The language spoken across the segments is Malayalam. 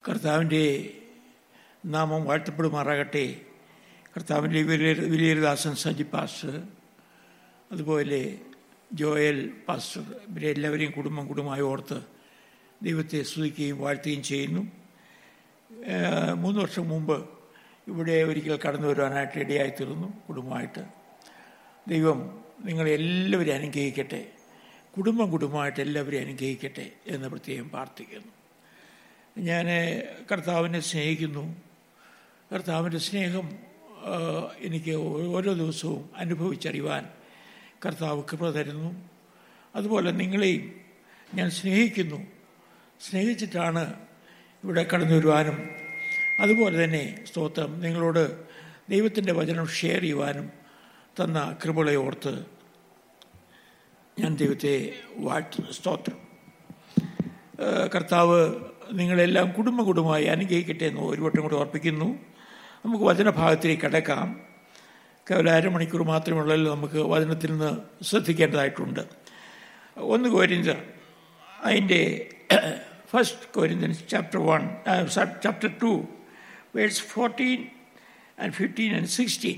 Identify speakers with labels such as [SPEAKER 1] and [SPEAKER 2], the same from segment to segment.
[SPEAKER 1] കർത്താവിൻ്റെ നാമം വാഴ്ത്തപ്പെടുമാറാകട്ടെ കർത്താവിൻ്റെ വലിയ വലിയൊരുദാസൻ സജി പാസ്റ്റർ അതുപോലെ ജോയൽ പാസ്റ്റർ ഇവരെ എല്ലാവരെയും കുടുംബം കുടുംബമായി ഓർത്ത് ദൈവത്തെ സ്തുതിക്കുകയും വാഴ്ത്തുകയും ചെയ്യുന്നു ഏഹ് മൂന്ന് വർഷം മുമ്പ് ഇവിടെ ഒരിക്കൽ കടന്നു വരുവാനായിട്ട് ഇടയായി തീർന്നു കുടുംബമായിട്ട് ദൈവം നിങ്ങളെ എല്ലാവരെയും അനുഗ്രഹിക്കട്ടെ കുടുംബം കുടുംബമായിട്ട് എല്ലാവരെയും അനുഗ്രഹിക്കട്ടെ എന്ന് പ്രത്യേകം പ്രാർത്ഥിക്കുന്നു ഞാൻ കർത്താവിനെ സ്നേഹിക്കുന്നു കർത്താവിൻ്റെ സ്നേഹം ആ, എനിക്ക് ഓരോ ദിവസവും അനുഭവിച്ചറിയുവാൻ കർത്താവ് കൃപ തരുന്നു അതുപോലെ നിങ്ങളെയും ഞാൻ സ്നേഹിക്കുന്നു സ്നേഹിച്ചിട്ടാണ് ഇവിടെ കടന്നു വരുവാനും അതുപോലെ തന്നെ സ്തോത്രം നിങ്ങളോട് ദൈവത്തിൻ്റെ വചനം ഷെയർ ചെയ്യുവാനും തന്ന കൃപകളെ ഓർത്ത് ഞാൻ ദൈവത്തെ വാഴ്ത്തുന്നു സ്തോത്രം ഏഹ് കർത്താവ് നിങ്ങളെല്ലാം കുടുംബ കുടുംബമായി അനുഗ്രഹിക്കട്ടെ എന്ന് ഒരു വട്ടം കൂടി ഓർപ്പിക്കുന്നു നമുക്ക് വചനഭാഗത്തിലേക്ക് കടക്കാം കേവലം അരമണിക്കൂർ മാത്രമുള്ളല്ലോ നമുക്ക് വചനത്തിൽ നിന്ന് ശ്രദ്ധിക്കേണ്ടതായിട്ടുണ്ട് ഒന്ന് കോരിന്തർ അതിൻ്റെ first Corinthians chapter one chapter two verse fourteen and fifteen and sixteen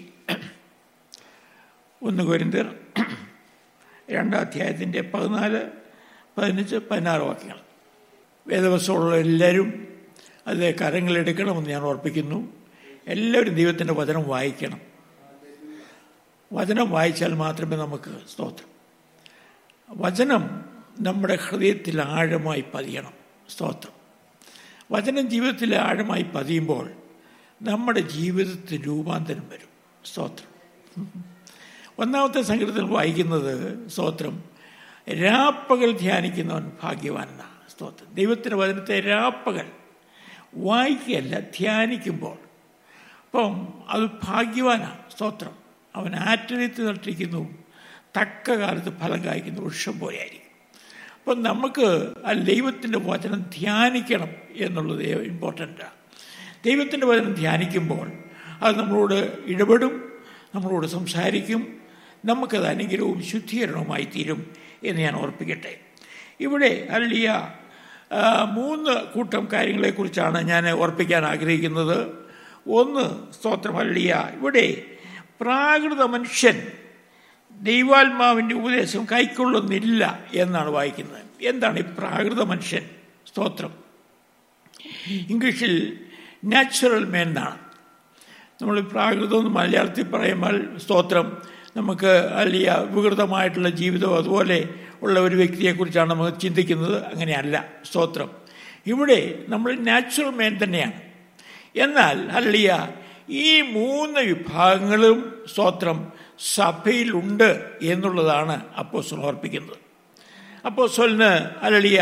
[SPEAKER 1] ഒന്ന് കോരിന്തർ രണ്ടാം അധ്യായത്തിൻ്റെ പതിനാല് പതിനഞ്ച് പതിനാറ് വാക്യങ്ങൾ വേദവസ്തുള്ള എല്ലാവരും അത് കരങ്ങളെടുക്കണമെന്ന് ഞാൻ ഓർപ്പിക്കുന്നു എല്ലാവരും ദൈവത്തിൻ്റെ വചനം വായിക്കണം വചനം വായിച്ചാൽ മാത്രമേ നമുക്ക് സ്തോത്രം വചനം നമ്മുടെ ഹൃദയത്തിൽ ആഴമായി പതിയണം സ്തോത്രം വചനം ജീവിതത്തിൽ ആഴമായി പതിയുമ്പോൾ നമ്മുടെ ജീവിതത്തിൽ രൂപാന്തരം വരും സ്തോത്രം ഒന്നാമത്തെ സങ്കീർത്തനം വായിക്കുന്നത് സ്തോത്രം രാപ്പകൽ ധ്യാനിക്കുന്നവൻ ഭാഗ്യവാനാണ് സ്തോത്രം ദൈവത്തിൻ്റെ വചനത്തെ രാപ്പകൽ വായിക്കുകയല്ല ധ്യാനിക്കുമ്പോൾ അപ്പം അത് ഭാഗ്യവാനാണ് സ്തോത്രം അവൻ ആറ്റലിത്ത് നട്ടിരിക്കുന്നു തക്ക കാലത്ത് ഫലം കായ്ക്കുന്ന വൃക്ഷം പോലെയായിരിക്കും അപ്പം നമുക്ക് ആ ദൈവത്തിൻ്റെ വചനം ധ്യാനിക്കണം എന്നുള്ളത് ഇമ്പോർട്ടൻ്റാണ് ദൈവത്തിൻ്റെ വചനം ധ്യാനിക്കുമ്പോൾ അത് നമ്മളോട് ഇടപെടും നമ്മളോട് സംസാരിക്കും നമുക്കത് അനുഗ്രഹവും ശുദ്ധീകരണവുമായി തീരും എന്ന് ഞാൻ ഓർപ്പിക്കട്ടെ ഇവിടെ അല്ലിയ ആ, മൂന്ന് കൂട്ടം കാര്യങ്ങളെക്കുറിച്ചാണ് ഞാൻ ഓർപ്പിക്കാൻ ആഗ്രഹിക്കുന്നത് ഒന്ന് സ്തോത്രം അല്ലിയ ഇവിടെ പ്രാകൃത മനുഷ്യൻ ദൈവാത്മാവിൻ്റെ ഉപദേശം കൈക്കൊള്ളുന്നില്ല എന്നാണ് വായിക്കുന്നത് എന്താണ് ഈ പ്രാകൃത മനുഷ്യൻ സ്തോത്രം ഇംഗ്ലീഷിൽ നാച്ചുറൽ മാൻ എന്നാണ് നമ്മൾ പ്രാകൃതം എന്ന് മലയാളത്തിൽ പറയുമ്പോൾ സ്തോത്രം നമുക്ക് അല്ലിയ വികൃതമായിട്ടുള്ള ജീവിതം അതുപോലെ ഉള്ള ഒരു വ്യക്തിയെക്കുറിച്ചാണ് നമുക്ക് ചിന്തിക്കുന്നത് അങ്ങനെയല്ല സ്തോത്രം ഇവിടെ നമ്മൾ നാച്ചുറൽ മാൻ തന്നെയാണ് എന്നാൽ അല്ലിയ ഈ മൂന്ന് വിഭാഗങ്ങളും സ്തോത്രം സഭയിലുണ്ട് എന്നുള്ളതാണ് അപ്പോൾ സമർപ്പിക്കുന്നത് അപ്പോൾ സ്വലിന് അലളിയ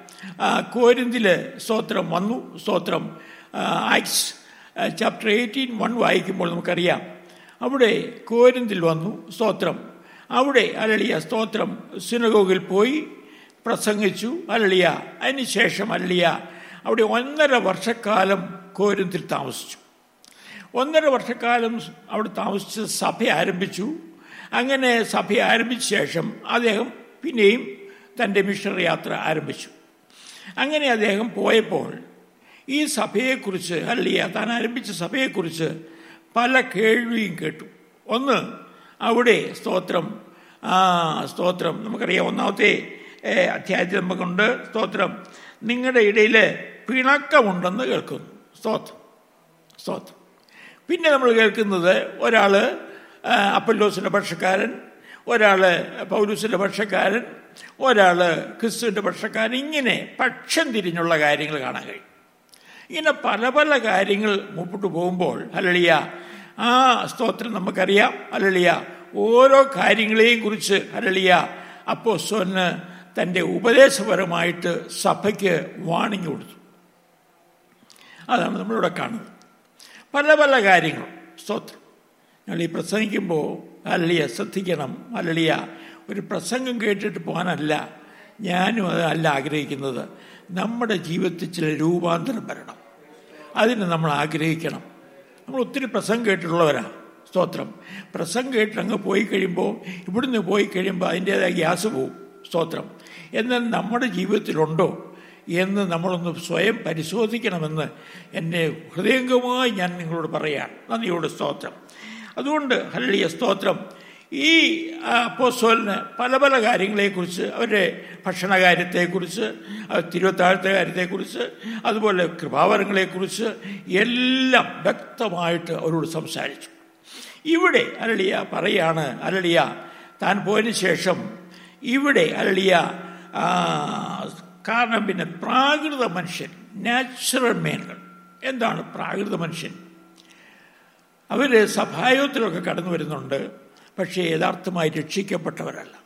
[SPEAKER 1] കോരിന്തില് സ്തോത്രം വന്നു സ്തോത്രം ആക്സ് ചാപ്റ്റർ എയ്റ്റീൻ വൺ വായിക്കുമ്പോൾ നമുക്കറിയാം അവിടെ കോരിന്തിൽ വന്നു സ്തോത്രം അവിടെ അലളിയ സ്തോത്രം സിനഗോഗിൽ പോയി പ്രസംഗിച്ചു അലളിയ അതിനുശേഷം അലളിയ അവിടെ ഒന്നര വർഷക്കാലം കോരിന്തിൽ താമസിച്ചു ഒന്നര വർഷക്കാലം അവിടെ താമസിച്ച് സഭ ആരംഭിച്ചു അങ്ങനെ സഭ ആരംഭിച്ച ശേഷം അദ്ദേഹം പിന്നെയും തൻ്റെ മിഷണറി യാത്ര ആരംഭിച്ചു അങ്ങനെ അദ്ദേഹം പോയപ്പോൾ ഈ സഭയെക്കുറിച്ച് അല്ലിയ താൻ ആരംഭിച്ച സഭയെക്കുറിച്ച് പല കേൾവിയും കേട്ടു ഒന്ന് അവിടെ സ്തോത്രം ആ സ്തോത്രം നമുക്കറിയാം ഒന്നാമത്തെ ഏ, അധ്യായത്തിൽ നമുക്കുണ്ട് സ്തോത്രം നിങ്ങളുടെ ഇടയിൽ പിണക്കമുണ്ടെന്ന് കേൾക്കുന്നു സ്തോത്രം സ്തോത്രം പിന്നെ നമ്മൾ കേൾക്കുന്നത് ഒരാൾ അപ്പല്ലോസിൻ്റെ പക്ഷക്കാരൻ ഒരാൾ പൗലൂസിൻ്റെ പക്ഷക്കാരൻ ഒരാൾ ക്രിസ്തുവിൻ്റെ പക്ഷക്കാരൻ ഇങ്ങനെ പക്ഷം തിരിഞ്ഞുള്ള കാര്യങ്ങൾ കാണാൻ കഴിയും ഇങ്ങനെ പല പല കാര്യങ്ങൾ മുമ്പോട്ട് പോകുമ്പോൾ അലളിയ ആ സ്തോത്രം നമുക്കറിയാം അലളിയ ഓരോ കാര്യങ്ങളെയും കുറിച്ച് അലളിയ അപ്പോസ്തലന് തൻ്റെ ഉപദേശപരമായിട്ട് സഭയ്ക്ക് വാണിംഗ് കൊടുത്തു അതാണ് നമ്മളിവിടെ കാണുന്നത് പല പല കാര്യങ്ങളും സ്തോത്രം ഞങ്ങൾ ഈ പ്രസംഗിക്കുമ്പോൾ അല്ലിയ ശ്രദ്ധിക്കണം അല്ലിയ ഒരു പ്രസംഗം കേട്ടിട്ട് പോകാനല്ല ഞാനും അത് അല്ല ആഗ്രഹിക്കുന്നത് നമ്മുടെ ജീവിതത്തിൽ ചില രൂപാന്തരം വരണം അതിന് നമ്മൾ ആഗ്രഹിക്കണം നമ്മൾ ഒത്തിരി പ്രസംഗം കേട്ടിട്ടുള്ളവരാണ് സ്തോത്രം പ്രസംഗം കേട്ട് അങ്ങ് പോയി കഴിയുമ്പോൾ ഇവിടുന്ന് പോയി കഴിയുമ്പോൾ അതിൻ്റേതായ ഗ്യാസ് പോവും സ്തോത്രം എന്നാൽ നമ്മുടെ ജീവിതത്തിലുണ്ടോ എന്ന് നമ്മളൊന്ന് സ്വയം പരിശോധിക്കണമെന്ന് എന്നെ ഹൃദയംഗമായി ഞാൻ നിങ്ങളോട് പറയാം നന്ദിയോട് സ്തോത്രം അതുകൊണ്ട് ഹല്ലിയ സ്തോത്രം ഈ അപ്പോസ്തോലിന് പല പല കാര്യങ്ങളെക്കുറിച്ച് അവരുടെ ഭക്ഷണകാര്യത്തെക്കുറിച്ച് തിരുവത്താഴത്തെ കാര്യത്തെക്കുറിച്ച് അതുപോലെ കൃപാവരങ്ങളെക്കുറിച്ച് എല്ലാം വ്യക്തമായിട്ട് അവരോട് സംസാരിച്ചു ഇവിടെ അരളിയ പറയാണ് അരളിയ താൻ പോയതിനു ശേഷം ഇവിടെ അരളിയ ആ, കാരണം പിന്നെ പ്രാകൃത മനുഷ്യൻ നാച്ചുറൽ മേനുകൾ എന്താണ് പ്രാകൃത മനുഷ്യൻ അവർ സഭായോഗത്തിലൊക്കെ കടന്നു വരുന്നുണ്ട് പക്ഷേ യഥാർത്ഥമായി രക്ഷിക്കപ്പെട്ടവരല്ല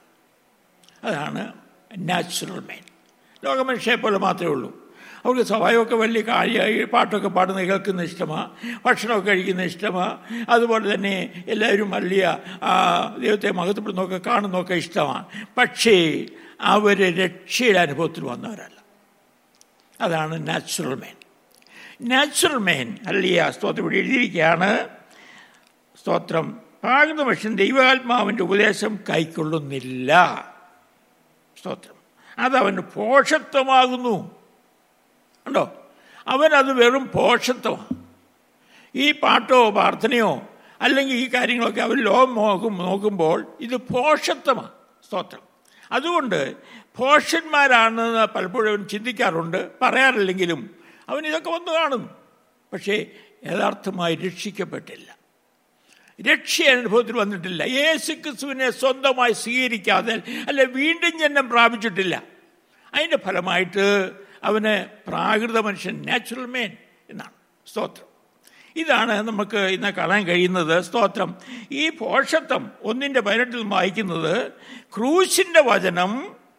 [SPEAKER 1] അതാണ് നാച്ചുറൽ മെയിൻ ലോകമനുഷ്യരെ പോലെ മാത്രമേ ഉള്ളൂ അവർക്ക് സഭായമൊക്കെ വലിയ കാര്യമായി പാട്ടൊക്കെ പാടുന്ന കേൾക്കുന്ന ഇഷ്ടമാണ് ഭക്ഷണമൊക്കെ കഴിക്കുന്ന ഇഷ്ടമാണ് അതുപോലെ തന്നെ എല്ലാവരും വലിയ ആ, ദൈവത്തെ മഹത്വപ്പെടുന്നതൊക്കെ കാണുന്നതൊക്കെ ഇഷ്ടമാണ് പക്ഷേ അവർ രക്ഷയുടെ അനുഭവത്തിൽ വന്നവരല്ല അതാണ് നാച്ചുറൽ മെയിൻ നാച്ചുറൽ മെയിൻ അല്ലിയ സ്തോത്രം ഇവിടെ എഴുതിയിരിക്കുകയാണ് സ്തോത്രം പ്രാകൃത മനുഷ്യൻ ദൈവാത്മാവിൻ്റെ ഉപദേശം കൈക്കൊള്ളുന്നില്ല സ്തോത്രം അതവന് പോഷത്വമാകുന്നു ഉണ്ടോ അവനത് വെറും പോഷത്വമാണ് ഈ പാട്ടോ പ്രാർത്ഥനയോ അല്ലെങ്കിൽ ഈ കാര്യങ്ങളൊക്കെ അവർ ലോകം നോക്കും നോക്കുമ്പോൾ ഇത് പോഷത്വമാണ് സ്തോത്രം അതുകൊണ്ട് പോഷന്മാരാണെന്ന് പലപ്പോഴും അവൻ ചിന്തിക്കാറുണ്ട് പറയാറില്ലെങ്കിലും അവൻ ഇതൊക്കെ വന്ന് കാണുന്നു പക്ഷേ യഥാർത്ഥമായി രക്ഷിക്കപ്പെട്ടില്ല രക്ഷ അനുഭവത്തിൽ വന്നിട്ടില്ല യേശു ക്രിസ്തുവിനെ സ്വന്തമായി സ്വീകരിക്കാതെ അല്ലെ വീണ്ടും ജന്മം പ്രാപിച്ചിട്ടില്ല അതിൻ്റെ ഫലമായിട്ട് അവന് പ്രാകൃത മനുഷ്യൻ നാച്ചുറൽ മേൻ എന്നാണ് സ്തോത്രം ഇതാണ് നമുക്ക് ഇന്ന് കാണാൻ കഴിയുന്നത് സ്തോത്രം ഈ പോഷത്വം ഒന്നിൻ്റെ പതിനെട്ടിൽ വായിക്കുന്നത് ക്രൂശിൻ്റെ വചനം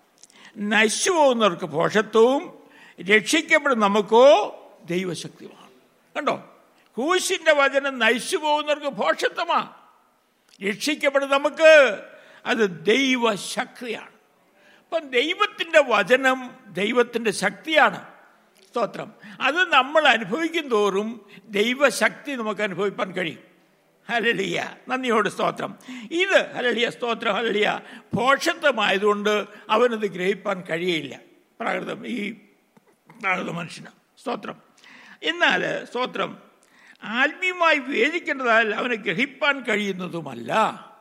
[SPEAKER 1] നശിച്ചു പോകുന്നവർക്ക് പോഷത്വവും രക്ഷിക്കപ്പെടുന്ന നമുക്കോ ദൈവശക്തിയുമാണ് കണ്ടോ ക്രൂശിൻ്റെ വചനം നശിച്ചു പോകുന്നവർക്ക് പോഷത്വമാണ് രക്ഷിക്കപ്പെടുന്ന നമുക്ക് അത് ദൈവശക്തിയാണ് അപ്പം ദൈവത്തിൻ്റെ വചനം ദൈവത്തിൻ്റെ ശക്തിയാണ് സ്തോത്രം അത് നമ്മൾ അനുഭവിക്കും തോറും ദൈവശക്തി നമുക്ക് അനുഭവിക്കാൻ കഴിയും ഹലളിയ നന്ദിയോട് സ്തോത്രം ഇത് ഹലളിയ സ്തോത്രം ഹലളിയ പോഷത്വമായതുകൊണ്ട് അവനത് ഗ്രഹിപ്പാൻ കഴിയില്ല പ്രാകൃതം ഈ പ്രാകൃത മനുഷ്യന് സ്തോത്രം എന്നാൽ സ്തോത്രം ആത്മീയമായി വേദിക്കേണ്ടതാൽ അവന് ഗ്രഹിപ്പാൻ കഴിയുന്നതുമല്ല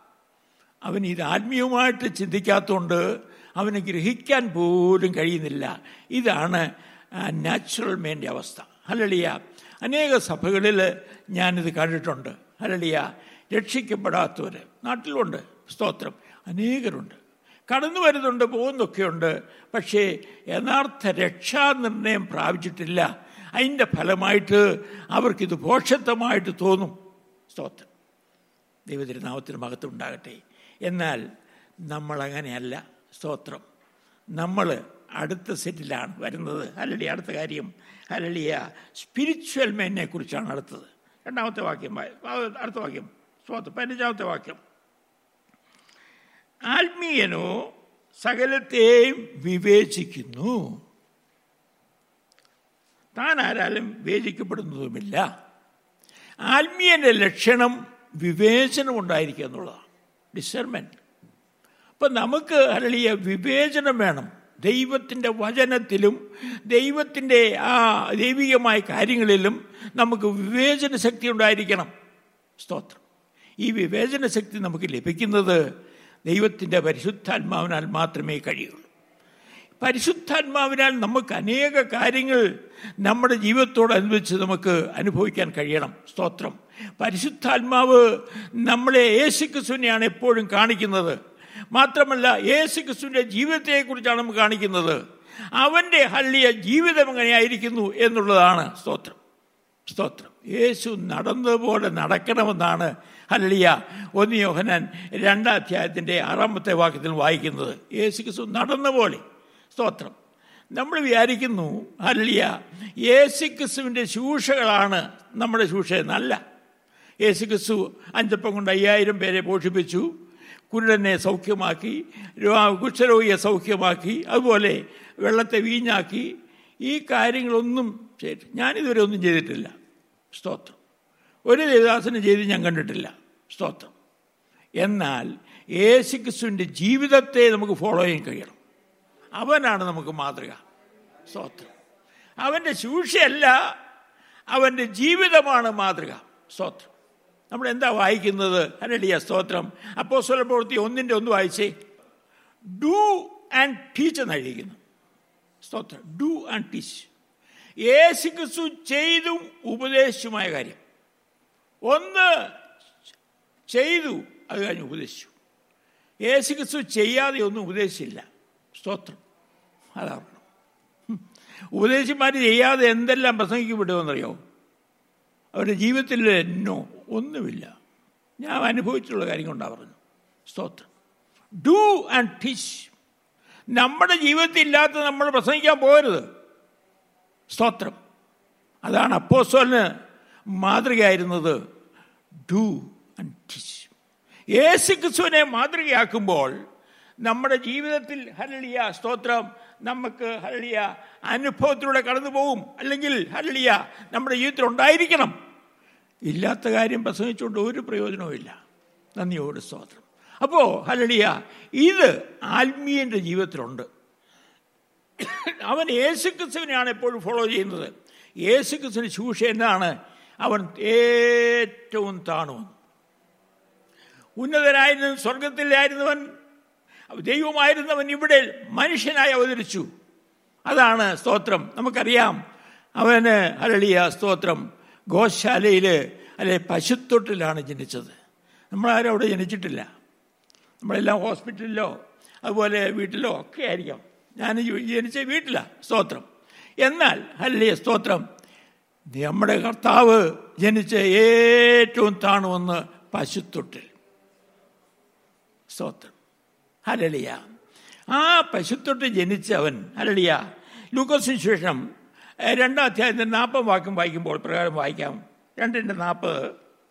[SPEAKER 1] അവൻ ഇത് ആത്മീയമായിട്ട് ചിന്തിക്കാത്തതുകൊണ്ട് അവന് ഗ്രഹിക്കാൻ പോലും കഴിയുന്നില്ല ഇതാണ് നാച്ചുറൽ മേൻ്റെ അവസ്ഥ ഹലളിയ അനേക സഭകളിൽ ഞാനിത് കണ്ടിട്ടുണ്ട് ഹലളിയ രക്ഷിക്കപ്പെടാത്തവർ നാട്ടിലുണ്ട് സ്തോത്രം അനേകരുണ്ട് കടന്നു വരുന്നുണ്ട് പോകുന്നൊക്കെയുണ്ട് പക്ഷേ യഥാർത്ഥ രക്ഷാനിർണയം പ്രാപിച്ചിട്ടില്ല അതിൻ്റെ ഫലമായിട്ട് അവർക്കിത് പോഷത്വമായിട്ട് തോന്നും സ്തോത്രം ദൈവതിരുനാമത്തിന് മഹത്വം ഉണ്ടാകട്ടെ എന്നാൽ നമ്മളങ്ങനെയല്ല സ്തോത്രം നമ്മൾ അടുത്ത സെറ്റിലാണ് വരുന്നത് അല്ലടി അടുത്ത കാര്യം അല്ലടിയ സ്പിരിച്വൽ മെന്നെ കുറിച്ചാണ് അടുത്തത് രണ്ടാമത്തെ വാക്യം അടുത്ത വാക്യം സ്തോത്രം പതിനഞ്ചാമത്തെ വാക്യം ആത്മീയനോ സകലത്തെയും വിവേചിക്കുന്നു താൻ ആരാലും വിവേചിക്കപ്പെടുന്നതുമില്ല ആത്മീയന്റെ ലക്ഷണം വിവേചനം ഉണ്ടായിരിക്കുക എന്നുള്ളതാണ് ഡിസർമെൻറ്റ് അപ്പം നമുക്ക് അരളിയ വിവേചനം വേണം ദൈവത്തിൻ്റെ വചനത്തിലും ദൈവത്തിൻ്റെ ആ ദൈവികമായ കാര്യങ്ങളിലും നമുക്ക് വിവേചന ശക്തി ഉണ്ടായിരിക്കണം സ്തോത്രം ഈ വിവേചന ശക്തി നമുക്ക് ലഭിക്കുന്നത് ദൈവത്തിൻ്റെ പരിശുദ്ധാത്മാവിനാൽ മാത്രമേ കഴിയുള്ളൂ പരിശുദ്ധാത്മാവിനാൽ നമുക്ക് അനേക കാര്യങ്ങൾ നമ്മുടെ ജീവിതത്തോടനുബന്ധിച്ച് നമുക്ക് അനുഭവിക്കാൻ കഴിയണം സ്തോത്രം പരിശുദ്ധാത്മാവ് നമ്മളെ യേശുക്രിസ്തുവിനെയാണ് എപ്പോഴും കാണിക്കുന്നത് മാത്രമല്ല യേശുക്രിസ്തുവിൻ്റെ ജീവിതത്തെക്കുറിച്ചാണ് നമുക്ക് കാണിക്കുന്നത് അവൻ്റെ ഹള്ളിയ ജീവിതം എങ്ങനെയായിരിക്കുന്നു എന്നുള്ളതാണ് സ്തോത്രം സ്തോത്രം യേശു നടന്നതുപോലെ നടക്കണമെന്നാണ് ഹല്ലിയ ഒന്ന് യോഹനാൻ രണ്ടാം അധ്യായത്തിൻ്റെ ആറാമത്തെ വാക്യത്തിൽ വായിക്കുന്നത് യേശു ക്രിസ്തു നടന്ന പോലെ സ്തോത്രം നമ്മൾ വിചാരിക്കുന്നു ഹല്ലിയ യേശു ക്രിസ്തുവിൻ്റെ ശൂഷകളാണ് നമ്മുടെ ശൂഷ എന്നല്ല യേശു ക്രിസ്തു അഞ്ചപ്പം കൊണ്ട് അയ്യായിരം പേരെ പോഷിപ്പിച്ചു കുരുടനെ സൗഖ്യമാക്കി കുഷ്ഠരോഗിയെ സൗഖ്യമാക്കി അതുപോലെ വെള്ളത്തെ വീഞ്ഞാക്കി ഈ കാര്യങ്ങളൊന്നും ചെയ്തിട്ട് ഞാനിതുവരെ ഒന്നും ചെയ്തിട്ടില്ല സ്തോത്രം ഒരു ദേവദാസനും ചെയ്ത് ഞാൻ കണ്ടിട്ടില്ല സ്തോത്രം എന്നാൽ യേശുക്രിസ്തുവിൻ്റെ ജീവിതത്തെ നമുക്ക് ഫോളോ ചെയ്യാൻ കഴിയണം അവനാണ് നമുക്ക് മാതൃക സ്തോത്രം അവൻ്റെ ശൂഷയല്ല അവൻ്റെ ജീവിതമാണ് മാതൃക സ്തോത്രം നമ്മൾ എന്താ വായിക്കുന്നത് ഹരളിയ സ്തോത്രം അപ്പോ പ്രവൃത്തി ഒന്നിൻ്റെ ഒന്ന് വായിച്ചേ ഡു ആൻഡ് ടീച്ച് എന്ന് എഴുതിയിരിക്കുന്നു സ്തോത്രം ഡു ആൻഡ് ടീച്ച് യേശു ക്രിസ്തു ചെയ്തും ഉപദേശിച്ചുമായ കാര്യം ഒന്ന് ചെയ്തു അത് കഴിഞ്ഞ് ഉപദേശിച്ചു യേശു ക്രിസ്തു ചെയ്യാതെ ഒന്നും ഉപദേശിച്ചില്ല സ്തോത്രം അതാണ് ഉപദേശിമാർ ചെയ്യാതെ എന്തെല്ലാം പ്രസംഗിക്കപ്പെടുമെന്നറിയോ അവരുടെ ജീവിതത്തിൽ എന്നോ ഒന്നുമില്ല ഞാൻ അനുഭവിച്ചിട്ടുള്ള കാര്യം കൊണ്ടാണ് പറഞ്ഞു സ്തോത്രം ഡു ആൻഡ് ടീച്ച് നമ്മുടെ ജീവിതത്തിൽ ഇല്ലാത്ത നമ്മൾ പ്രസംഗിക്കാൻ പോകരുത് സ്തോത്രം അതാണ് അപ്പോസ്വലിന് മാതൃകയായിരുന്നത് ഡു ആൻഡ് ടീച്ച് യേശു ക്രിസ്തുവിനെ മാതൃകയാക്കുമ്പോൾ നമ്മുടെ ജീവിതത്തിൽ ഹരളിയ സ്തോത്രം നമുക്ക് ഹരളിയ അനുഭവത്തിലൂടെ കടന്നു പോകും അല്ലെങ്കിൽ ഹരളിയ നമ്മുടെ ജീവിതത്തിൽ ഉണ്ടായിരിക്കണം ഇല്ലാത്ത കാര്യം പ്രസംഗിച്ചുകൊണ്ട് ഒരു പ്രയോജനവുമില്ല നന്ദിയോട് സ്തോത്രം അപ്പോൾ ഹരളിയ ഇത് ആത്മീയൻ്റെ ജീവിതത്തിലുണ്ട് അവൻ യേശുക്രിസ്തുവിനെയാണ് എപ്പോഴും ഫോളോ ചെയ്യുന്നത് യേശുക്രിസ്തുവിന് ശൂഷ എന്നാണ് അവൻ ഏറ്റവും താണുവന്നു ഉന്നതനായിരുന്ന സ്വർഗത്തിലായിരുന്നവൻ ദൈവമായിരുന്നവൻ ഇവിടെ മനുഷ്യനായി അവതരിച്ചു അതാണ് സ്തോത്രം നമുക്കറിയാം അവന് അരളിയ സ്തോത്രം ഗോശാലയിൽ അല്ലെ പശുത്തൊട്ടിലാണ് ജനിച്ചത് നമ്മളാരും അവിടെ ജനിച്ചിട്ടില്ല നമ്മളെല്ലാം ഹോസ്പിറ്റലിലോ അതുപോലെ വീട്ടിലോ ഒക്കെ ആയിരിക്കാം ഞാൻ ജനിച്ച വീട്ടില സ്തോത്രം എന്നാൽ അല്ലേ സ്തോത്രം നമ്മുടെ കർത്താവ് ജനിച്ച ഏറ്റവും താണുവന്ന് പശുത്തൊട്ടിൽ സ്തോത്രം ഹലളിയ ആ പശുത്തൊട്ട് ജനിച്ചവൻ ഹലളിയ ലൂക്കോസിന് ശേഷം രണ്ടാം അധ്യായത്തിൻ്റെ നാൽപ്പത് വാക്യം വായിക്കുമ്പോൾ പ്രകാരം വായിക്കാം രണ്ടിൻ്റെ നാൽപ്പത്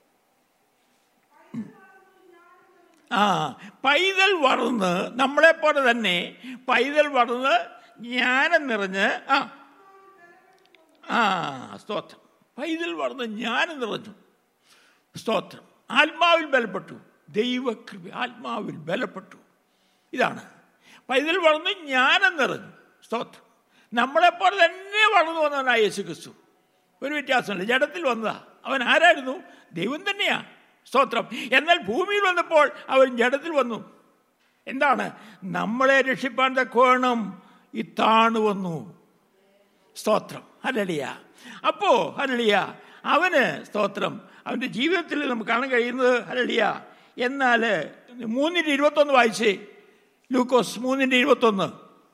[SPEAKER 1] ആ പൈതൽ വളർന്ന് നമ്മളെപ്പോലെ തന്നെ പൈതൽ വളർന്ന് ജ്ഞാനം നിറഞ്ഞ് ആ ആ സ്തോത്രം പൈതൽ വളർന്ന് ജ്ഞാനം നിറഞ്ഞു സ്തോത്രം ആത്മാവിൽ ബലപ്പെട്ടു ദൈവകൃപ ആത്മാവിൽ ബലപ്പെട്ടു ഇതാണ് പൈതൽ വളർന്ന് ജ്ഞാനം നിറഞ്ഞു സ്തോത്രം നമ്മളെപ്പോലെ തന്നെ വളർന്നു വന്നവനായ യേശു ക്രിസ്തു ഒരു വ്യത്യാസമില്ല ജഡത്തിൽ വന്നതാ അവൻ ആരായിരുന്നു ദൈവം തന്നെയാ സ്തോത്രം എന്നാൽ ഭൂമിയിൽ വന്നപ്പോൾ അവൻ ജഡത്തിൽ വന്നു എന്താണ് നമ്മളെ രക്ഷിപ്പാൻ തക്കോണം ഈ താണു വന്നു സ്തോത്രം ഹരളിയ അപ്പോ ഹരളിയ അവന് സ്തോത്രം അവന്റെ ജീവിതത്തിൽ നമുക്ക് കാണാൻ കഴിയുന്നത് ഹരളിയ എന്നാൽ മൂന്നിന്റെ ഇരുപത്തൊന്ന് വായിച്ചേ ലൂക്കോസ് മൂന്നിന്റെ ഇരുപത്തൊന്ന്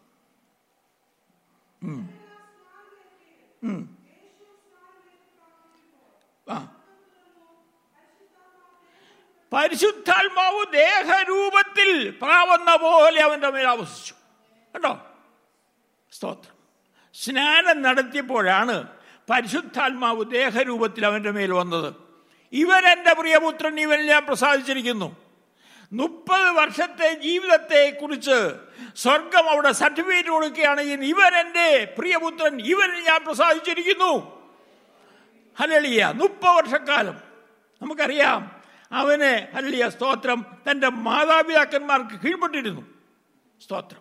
[SPEAKER 1] ആ പരിശുദ്ധാത്മാവ് ദേഹരൂപത്തിൽ പ്രാവുന്ന പോലെ അവൻ്റെ മേൽ ആവസിച്ചു കേട്ടോ സ്തോത്രം സ്നാനം നടത്തിയപ്പോഴാണ് പരിശുദ്ധാത്മാവ് ദേഹരൂപത്തിൽ അവൻ്റെ മേൽ വന്നത് ഇവൻ എൻ്റെ പ്രിയപുത്രൻ ഇവൻ ഞാൻ പ്രസാദിച്ചിരിക്കുന്നു മുപ്പത് വർഷത്തെ ജീവിതത്തെ കുറിച്ച് സ്വർഗം അവിടെ സർട്ടിഫിക്കറ്റ് കൊടുക്കുകയാണെങ്കിൽ ഇവൻ എൻ്റെ പ്രിയപുത്രൻ ഇവൻ ഞാൻ പ്രസാദിച്ചിരിക്കുന്നു ഹലളിയ മുപ്പത് വർഷക്കാലം നമുക്കറിയാം അവന് ഹല്ലിയ സ്തോത്രം തൻ്റെ മാതാപിതാക്കന്മാർക്ക് കീഴ്പ്പെട്ടിരുന്നു സ്തോത്രം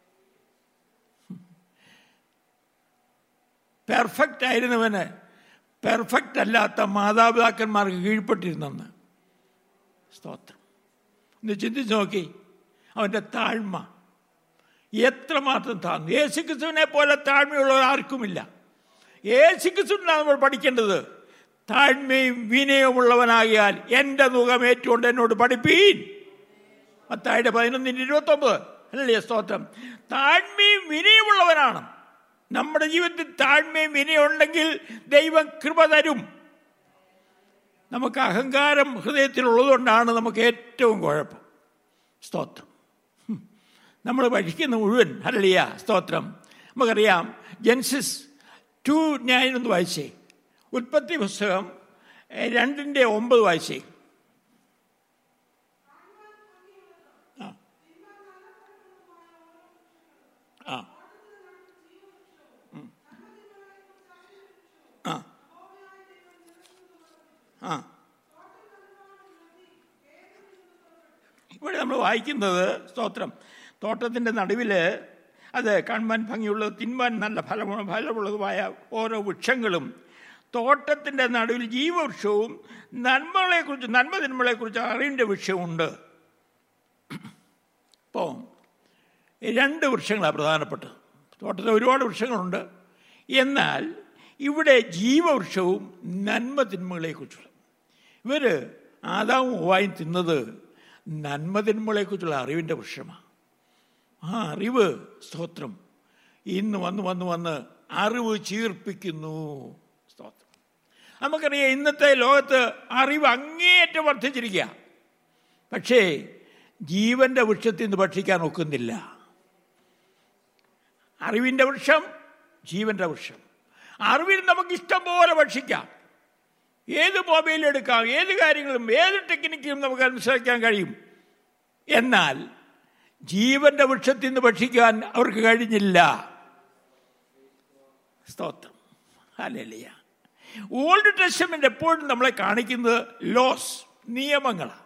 [SPEAKER 1] പെർഫെക്റ്റ് ആയിരുന്നവന് പെർഫെക്റ്റ് അല്ലാത്ത മാതാപിതാക്കന്മാർക്ക് കീഴ്പ്പെട്ടിരുന്നെന്ന് സ്തോത്രം ഒന്ന് ചിന്തിച്ച് നോക്കി അവൻ്റെ താഴ്മ എത്രമാത്രം താഴ്ന്നു യേശുക്രിസ്തുവിനെ പോലെ താഴ്മയുള്ളവർ ആർക്കുമില്ല യേശുക്രിസ്തുവിനാണ് നമ്മൾ പഠിക്കേണ്ടത് താഴ്മയും വിനയമുള്ളവനാകിയാൽ എൻ്റെ മുഖമേറ്റുകൊണ്ട് എന്നോട് പഠിപ്പീൻ പത്തായിട്ട് പതിനൊന്നിൻ്റെ ഇരുപത്തൊമ്പത് അല്ലേ സ്തോത്രം താഴ്മയും വിനയമുള്ളവനാണ് നമ്മുടെ ജീവിതത്തിൽ താഴ്മയും വിനയം ഉണ്ടെങ്കിൽ ദൈവം കൃപ തരും നമുക്ക് അഹങ്കാരം ഹൃദയത്തിലുള്ളതുകൊണ്ടാണ് നമുക്ക് ഏറ്റവും കുഴപ്പം സ്തോത്രം നമ്മൾ പഠിക്കുന്ന മുഴുവൻ ഹരളിയ സ്തോത്രം നമുക്കറിയാം ജെൻസിസ് ടു ഞാനൊന്ന് വായിച്ചേ ഉൽപ്പത്തി പുസ്തകം രണ്ടിൻ്റെ ഒമ്പത് വായിച്ചേ ആ ആ ആ ആ ഇവിടെ നമ്മൾ വായിക്കുന്നത് സ്തോത്രം തോട്ടത്തിൻ്റെ നടുവിൽ അത് കാണുവാൻ ഭംഗിയുള്ളത് തിന്മാൻ നല്ല ഫലമുള്ള ഫലമുള്ളതുമായ ഓരോ വൃക്ഷങ്ങളും തോട്ടത്തിൻ്റെ നടുവിൽ ജീവവൃക്ഷവും നന്മകളെക്കുറിച്ച് നന്മ തിന്മകളെക്കുറിച്ച് അറിയേണ്ട വൃക്ഷമുണ്ട് ഇപ്പോൾ രണ്ട് വൃക്ഷങ്ങളാണ് പ്രധാനപ്പെട്ടത് തോട്ടത്തിൽ ഒരുപാട് വൃക്ഷങ്ങളുണ്ട് എന്നാൽ ഇവിടെ ജീവവൃക്ഷവും നന്മ തിന്മകളെക്കുറിച്ചുള്ള ഇവർ ആദാവും ഉവായും തിന്നത് നന്മ തിന്മകളെക്കുറിച്ചുള്ള അറിവിൻ്റെ വൃക്ഷമാണ് ആ അറിവ് സ്തോത്രം ഇന്ന് വന്ന് വന്ന് വന്ന് അറിവ് ചീർപ്പിക്കുന്നു സ്തോത്രം നമുക്കറിയാം ഇന്നത്തെ ലോകത്ത് അറിവ് അങ്ങേയറ്റം വർദ്ധിച്ചിരിക്കുക പക്ഷേ ജീവന്റെ വൃക്ഷത്തിൽ നിന്ന് ഭക്ഷിക്കാൻ ഒക്കുന്നില്ല അറിവിൻ്റെ വൃക്ഷം ജീവന്റെ വൃക്ഷം അറിവിൽ നമുക്ക് ഇഷ്ടം പോലെ ഭക്ഷിക്കാം ഏത് മൊബൈൽ എടുക്കാം ഏത് കാര്യങ്ങളും ഏത് ടെക്നിക്കും നമുക്ക് അനുസരിക്കാൻ കഴിയും എന്നാൽ ജീവന്റെ വൃക്ഷത്തിൽ നിന്ന് ഭക്ഷിക്കാൻ അവർക്ക് കഴിഞ്ഞില്ല സ്തോത്രം അല്ലല്ല ഓൾഡ് ടെസ്റ്റമെന്റ് എപ്പോഴും നമ്മളെ കാണിക്കുന്നത് ലോസ് നിയമങ്ങളാണ്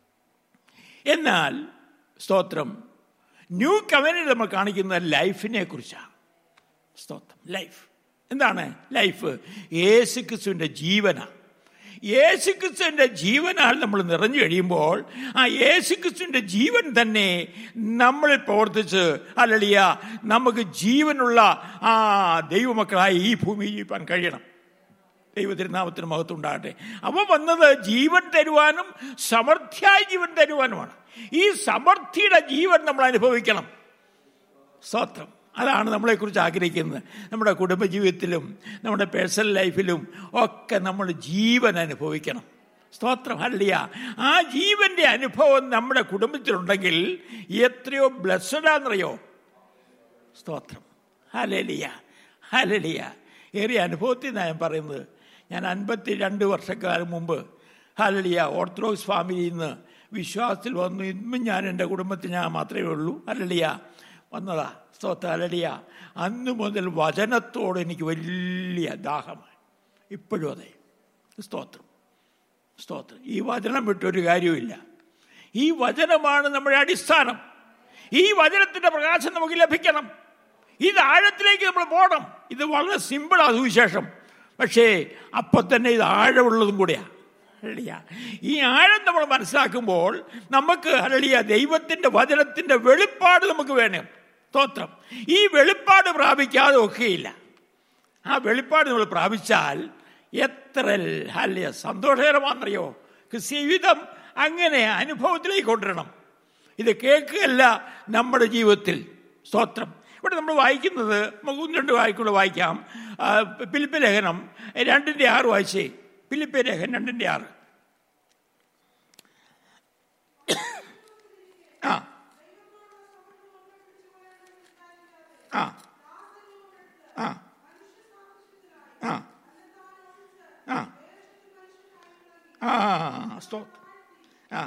[SPEAKER 1] എന്നാൽ സ്തോത്രം ന്യൂ കവനിൽ നമ്മൾ കാണിക്കുന്നത് ലൈഫിനെ കുറിച്ചാണ് സ്തോത്രം ലൈഫ് എന്താണ് ലൈഫ് യേശു ക്രിസ്തുവിൻ്റെ ജീവനാണ് യേശുക്രിസ്തുവിൻ്റെ ജീവനാൽ നമ്മൾ നിറഞ്ഞു കഴിയുമ്പോൾ ആ യേശുക്രിസ്തുവിൻ്റെ ജീവൻ തന്നെ നമ്മളിൽ പ്രവർത്തിച്ച് അല്ലളിയ നമുക്ക് ജീവനുള്ള ആ ദൈവമക്കളായി ഈ ഭൂമിയിൽ ജീവിക്കാൻ കഴിയണം ദൈവതിരുനാമത്തിന് മഹത്വം ഉണ്ടാകട്ടെ അവ വന്നത് ജീവൻ തരുവാനും സമൃദ്ധിയായ ജീവൻ തരുവാനുമാണ് ഈ സമൃദ്ധിയുടെ ജീവൻ നമ്മൾ അനുഭവിക്കണം സ്തോത്രം അതാണ് നമ്മളെക്കുറിച്ച് ആഗ്രഹിക്കുന്നത് നമ്മുടെ കുടുംബജീവിതത്തിലും നമ്മുടെ പേഴ്സണൽ ലൈഫിലും ഒക്കെ നമ്മൾ ജീവൻ അനുഭവിക്കണം സ്തോത്രം അല്ലയ ആ ജീവന്റെ അനുഭവം നമ്മുടെ കുടുംബത്തിലുണ്ടെങ്കിൽ എത്രയോ ബ്ലസ്സഡാന്നറിയോ സ്തോത്രം ഹലലിയ ഹലലിയ ഏറിയ അനുഭവത്തിൽ നിന്നാണ് ഞാൻ പറയുന്നത് ഞാൻ അൻപത്തി രണ്ട് വർഷക്കാലം മുമ്പ് ഹലലിയ ഓർത്തഡോക്സ് ഫാമിലിയിൽ നിന്ന് വിശ്വാസത്തിൽ വന്നു ഇന്നും ഞാൻ എൻ്റെ കുടുംബത്തിൽ ഞാൻ മാത്രമേ ഉള്ളൂ ഹലലിയ വന്നതാ സ്തോത്ര ഹലലിയ അന്ന് മുതൽ വചനത്തോട് എനിക്ക് വലിയ ദാഹമായി ഇപ്പോഴും അതെ സ്തോത്രം സ്തോത്രം ഈ വചനം വിട്ടൊരു കാര്യവുമില്ല ഈ വചനമാണ് നമ്മുടെ അടിസ്ഥാനം ഈ വചനത്തിന്റെ പ്രകാശം നമുക്ക് ലഭിക്കണം ഇത് ആഴത്തിലേക്ക് നമ്മൾ പോകണം ഇത് വളരെ സിമ്പിളാണ് സുവിശേഷം പക്ഷേ അപ്പം തന്നെ ഇത് ആഴമുള്ളതും കൂടെയാണ് അല്ലടിയ ഈ ആഴം നമ്മൾ മനസ്സിലാക്കുമ്പോൾ നമുക്ക് അല്ലടിയ ദൈവത്തിൻ്റെ വചനത്തിൻ്റെ വെളിപ്പാട് നമുക്ക് വേണം സ്തോത്രം ഈ വെളിപ്പാട് പ്രാപിക്കാതെ ഒക്കെയില്ല ആ വെളിപ്പാട് നമ്മൾ പ്രാപിച്ചാൽ എത്ര അല്ല സന്തോഷകരമാണെന്നറിയോ ക്രിസ്തീവിധം അങ്ങനെ അനുഭവത്തിലേക്ക് കൊണ്ടുവരണം ഇത് കേൾക്കുകയല്ല നമ്മുടെ ജീവിതത്തിൽ സ്തോത്രം ഇവിടെ നമ്മൾ വായിക്കുന്നത് നമുക്ക് ഒന്ന് രണ്ട് വായിക്കൂടെ വായിക്കാം പിലിപ്പ് ലേഖനം രണ്ടിൻ്റെ ആറ് വായിച്ചേ പിലിപ്പ് ലേഖനം രണ്ടിൻ്റെ ആറ് ആ ആ ആ ആ ആ ആ സ്തോത്രം ആ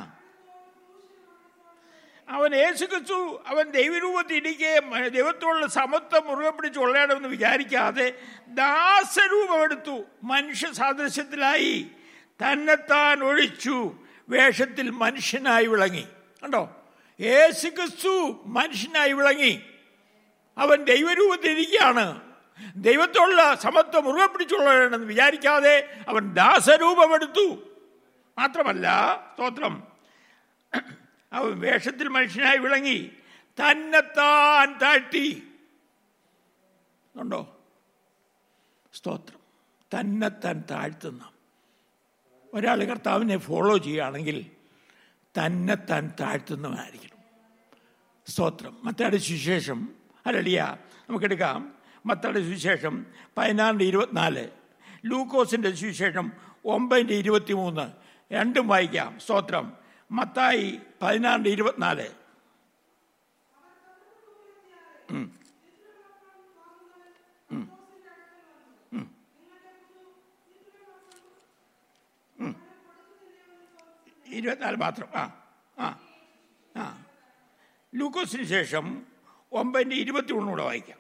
[SPEAKER 1] അവൻ യേശുക്രിസ്തു അവൻ ദൈവരൂപത്തിൽ ഇരിക്കുകയും ദൈവത്തോടുള്ള സമത്വം മുറുകെ പിടിച്ച് കൊള്ളണമെന്ന് വിചാരിക്കാതെ ദാസരൂപമെടുത്തു മനുഷ്യ സാദൃശ്യത്തിലായി തന്നെത്താൻ ഒഴിച്ചു വേഷത്തിൽ മനുഷ്യനായി വിളങ്ങി കണ്ടോ യേശുക്രിസ്തു മനുഷ്യനായി വിളങ്ങി അവൻ ദൈവരൂപത്തിൽ ഇരിക്കുകയാണ് ദൈവത്തോടുള്ള സമത്വം മുറുകെ പിടിച്ചുകൊള്ളണമെന്ന് വിചാരിക്കാതെ അവൻ ദാസരൂപമെടുത്തു മാത്രമല്ല സ്തോത്രം അവൻ വേഷത്തിൽ മനുഷ്യനായി വിളങ്ങി തന്നെത്താൻ താഴ്ത്തി ഉണ്ടോ സ്തോത്രം തന്നെത്താൻ താഴ്ത്തുന്ന ഒരാൾ കർത്താവിനെ ഫോളോ ചെയ്യുകയാണെങ്കിൽ തന്നെത്താൻ താഴ്ത്തുന്നവനായിരിക്കണം സ്തോത്രം മത്തയുടെ സുവിശേഷം അല്ലടിയ നമുക്കെടുക്കാം മത്തയുടെ സുവിശേഷം പതിനാറിൻ്റെ ഇരുപത്തിനാല് ലൂക്കോസിൻ്റെ സുവിശേഷം ഒമ്പതിൻ്റെ ഇരുപത്തി മൂന്ന് രണ്ടും വായിക്കാം സ്തോത്രം മത്തായി പതിനാറിൻ്റെ ഇരുപത്തിനാല് ഇരുപത്തിനാല് മാത്രം ആ ആ ആ ലൂക്കോസിന് ശേഷം ഒമ്പതിൻ്റെ ഇരുപത്തി ഒന്നുകൂടെ വായിക്കാം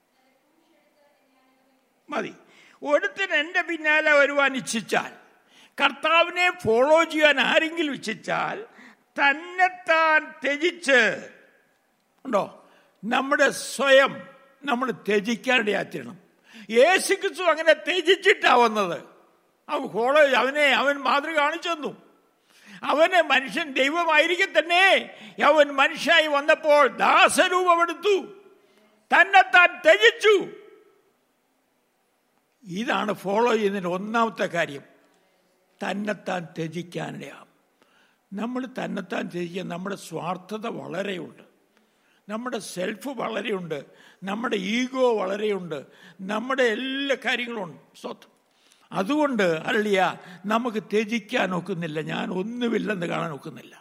[SPEAKER 1] മതി ഒരുത്തൻ എൻ്റെ പിന്നാലെ വരുവാൻ ഇച്ഛിച്ചാൽ കർത്താവിനെ ഫോളോ ചെയ്യാൻ ആരെങ്കിലും ഇച്ഛിച്ചാൽ തന്നെത്താൻ ത്യജിച്ച് ഉണ്ടോ നമ്മുടെ സ്വയം നമ്മൾ ത്യജിക്കാനിടയാത്തിരണം യേശു ക്രിസ്തു അങ്ങനെ ത്യജിച്ചിട്ടാ വന്നത് അവൻ ഫോളോ അവനെ അവൻ മാതൃക കാണിച്ചു തന്നു അവന് മനുഷ്യൻ ദൈവമായിരിക്കെ തന്നെ അവൻ മനുഷ്യനായി വന്നപ്പോൾ ദാസരൂപമെടുത്തു തന്നെത്താൻ ത്യജിച്ചു ഇതാണ് ഫോളോ ചെയ്യുന്നതിന് ഒന്നാമത്തെ കാര്യം തന്നെത്താൻ ത്യജിക്കാനിടയാം നമ്മൾ തന്നെത്താൻ ത്യജിക്കാൻ നമ്മുടെ സ്വാർത്ഥത വളരെയുണ്ട് നമ്മുടെ സെൽഫ് വളരെയുണ്ട് നമ്മുടെ ഈഗോ വളരെയുണ്ട് നമ്മുടെ എല്ലാ കാര്യങ്ങളും ഉണ്ട് സ്വത്ത് അതുകൊണ്ട് അല്ലിയ നമുക്ക് ത്യജിക്കാൻ ഒക്കുന്നില്ല ഞാൻ ഒന്നുമില്ലെന്ന് കാണാൻ ഒക്കുന്നില്ല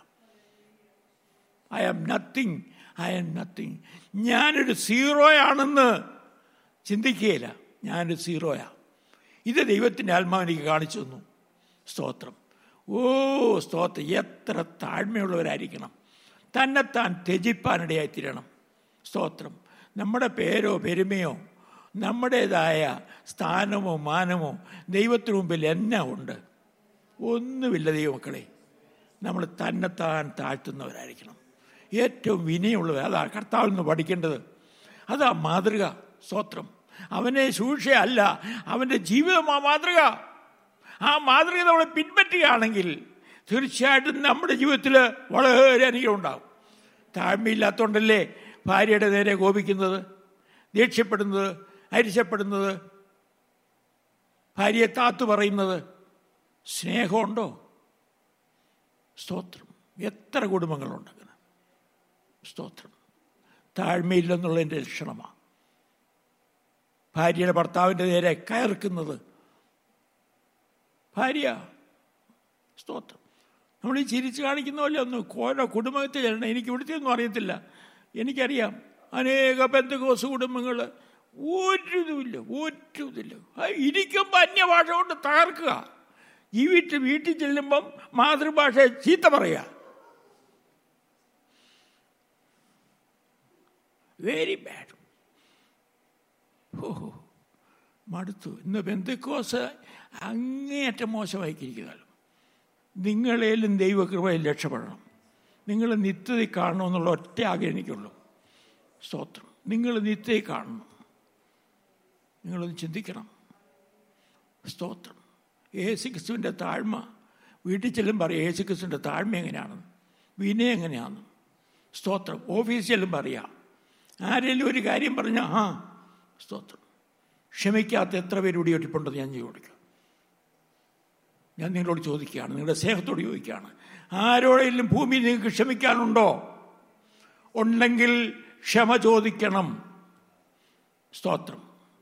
[SPEAKER 1] I am nothing I am nothing ഞാനൊരു സീറോയാണെന്ന് ചിന്തിക്കുകയില്ല ഞാനൊരു സീറോയാ ഇത് ദൈവത്തിൻ്റെ ആത്മാവ് എനിക്ക് കാണിച്ചു തന്നു സ്തോത്രം ഓ സ്തോത്രം എത്ര താഴ്മയുള്ളവരായിരിക്കണം തന്നെത്താൻ ത്യജിപ്പാനിടയായിത്തീരണം സ്തോത്രം നമ്മുടെ പേരോ പെരുമയോ നമ്മുടേതായ സ്ഥാനമോ മാനമോ ദൈവത്തിനു മുമ്പിൽ എന്നാ ഉണ്ട് ഒന്നുമില്ല ദൈവമക്കളെ നമ്മൾ തന്നെത്താൻ താഴ്ത്തുന്നവരായിരിക്കണം ഏറ്റവും വിനയമുള്ളവർ അതാ കർത്താവിൽ നിന്ന് പഠിക്കേണ്ടത് അതാ മാതൃക സ്തോത്രം അവനെ സൂക്ഷയല്ല അവൻ്റെ ജീവിതം ആ മാതൃക ആ മാതൃക നമ്മൾ പിൻപറ്റുകയാണെങ്കിൽ തീർച്ചയായിട്ടും നമ്മുടെ ജീവിതത്തിൽ വളരെ അനുഗ്രഹം ഉണ്ടാകും താഴ്മയില്ലാത്തതുകൊണ്ടല്ലേ ഭാര്യയുടെ നേരെ കോപിക്കുന്നത് ദേഷ്യപ്പെടുന്നത് അരിശപ്പെടുന്നത് ഭാര്യയെ താത്തു പറയുന്നത് സ്നേഹമുണ്ടോ സ്തോത്രം എത്ര കുടുംബങ്ങളുണ്ട് അങ്ങനെ സ്തോത്രം താഴ്മയില്ലെന്നുള്ളതിൻ്റെ ലക്ഷണമാണ് ഭാര്യയുടെ ഭർത്താവിൻ്റെ നേരെ കയർക്കുന്നത് ഭാര്യ സ്തോത്രം നമ്മൾ ഈ ചിരിച്ച് കാണിക്കുന്ന പോലെ ഒന്ന് ഓരോ കുടുംബത്തിൽ ചെല്ലണം എനിക്ക് ഇവിടുത്തെ ഒന്നും അറിയത്തില്ല എനിക്കറിയാം അനേക ബന്ധുക്കോസ് കുടുംബങ്ങൾ ഒരു ഇതുമില്ല ഒരു ഇതില്ല ഇരിക്കുമ്പോൾ അന്യഭാഷ കൊണ്ട് തകർക്കുക ജീവിച്ച് വീട്ടിൽ ചെല്ലുമ്പം മാതൃഭാഷ ചീത്ത പറയുക വെരി ബാഡ് ഓ മടുത്തു ഇന്ന് ബന്ധുക്കോസ് അങ്ങേയറ്റം മോശമാക്കിയിരിക്കുകയാണ് നിങ്ങളേലും ദൈവകൃപയിൽ രക്ഷപ്പെടണം നിങ്ങൾ നിത്യത കാണണമെന്നുള്ള ഒറ്റ ആഗ്രഹം എനിക്കുള്ളൂ സ്തോത്രം നിങ്ങൾ നിത്യത കാണണം നിങ്ങളൊന്ന് ചിന്തിക്കണം സ്തോത്രം യേശു ക്രിസ്തുവിൻ്റെ താഴ്മ വീട്ടിൽ ചെല്ലും പറയും യേശു ക്രിസ്തുവിൻ്റെ താഴ്മ എങ്ങനെയാണെന്ന് വിനയം എങ്ങനെയാണെന്ന് സ്തോത്രം ഓഫീസിൽ ചെല്ലും പറയാം ആരെങ്കിലും ഒരു കാര്യം പറഞ്ഞാൽ ആ സ്തോത്രം ക്ഷമിക്കാത്ത എത്ര പേര് ഇവിടെ ഒട്ടിപ്പുണ്ടെന്ന് ഞാൻ ചോദിക്കാം ഞാൻ നിങ്ങളോട് ചോദിക്കുകയാണ് നിങ്ങളുടെ സ്നേഹത്തോട് ചോദിക്കുകയാണ് ആരോടെങ്കിലും ഭൂമിയിൽ നിങ്ങൾക്ക് ക്ഷമിക്കാനുണ്ടോ ഉണ്ടെങ്കിൽ ക്ഷമ ചോദിക്കണം സ്തോത്രം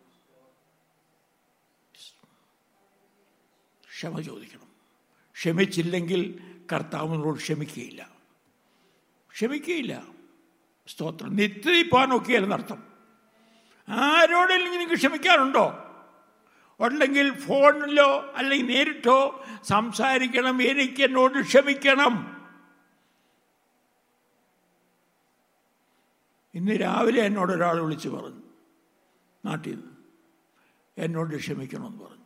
[SPEAKER 1] ക്ഷമ ചോദിക്കണം ക്ഷമിച്ചില്ലെങ്കിൽ കർത്താവിനോട് ക്ഷമിക്കുകയില്ല ക്ഷമിക്കുകയില്ല സ്തോത്രം നിത്യപ്പാനൊക്കെയായിരുന്നർത്ഥം ആരോടെങ്കിലും നിങ്ങൾക്ക് ക്ഷമിക്കാനുണ്ടോ ഉണ്ടെങ്കിൽ ഫോണിലോ അല്ലെങ്കിൽ നേരിട്ടോ സംസാരിക്കണം എനിക്ക് എന്നോട് ക്ഷമിക്കണം ഇന്ന് രാവിലെ എന്നോട് ഒരാൾ വിളിച്ച് പറഞ്ഞു നാട്ടിൽ നിന്ന് എന്നോട് ക്ഷമിക്കണമെന്ന് പറഞ്ഞു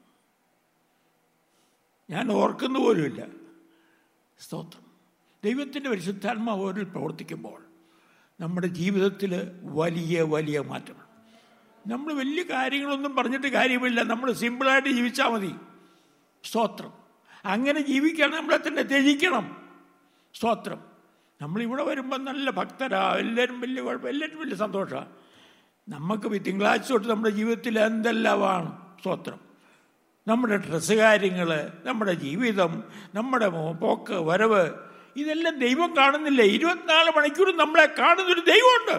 [SPEAKER 1] ഞാൻ ഓർക്കുന്ന പോലുമില്ല സ്തോത്രം ദൈവത്തിൻ്റെ പരിശുദ്ധാത്മാവ് ഓരിൽ പ്രവർത്തിക്കുമ്പോൾ നമ്മുടെ ജീവിതത്തിൽ വലിയ വലിയ മാറ്റങ്ങൾ നമ്മൾ വലിയ കാര്യങ്ങളൊന്നും പറഞ്ഞിട്ട് കാര്യമില്ല നമ്മൾ സിമ്പിളായിട്ട് ജീവിച്ചാൽ മതി സ്തോത്രം അങ്ങനെ ജീവിക്കാൻ നമ്മളെ തന്നെ ത്യജിക്കണം സ്തോത്രം നമ്മളിവിടെ വരുമ്പോൾ നല്ല ഭക്തരാ എല്ലാവരും വലിയ കുഴപ്പം എല്ലാവരും വലിയ സന്തോഷമാണ് നമുക്ക് തിങ്കളാഴ്ച തൊട്ട് നമ്മുടെ ജീവിതത്തിൽ എന്തെല്ലാമാണ് സ്തോത്രം നമ്മുടെ ഡ്രസ്സ് കാര്യങ്ങൾ നമ്മുടെ ജീവിതം നമ്മുടെ പോക്ക് വരവ് ഇതെല്ലാം ദൈവം കാണുന്നില്ല ഇരുപത്തിനാല് മണിക്കൂറും നമ്മളെ കാണുന്നൊരു ദൈവമുണ്ട്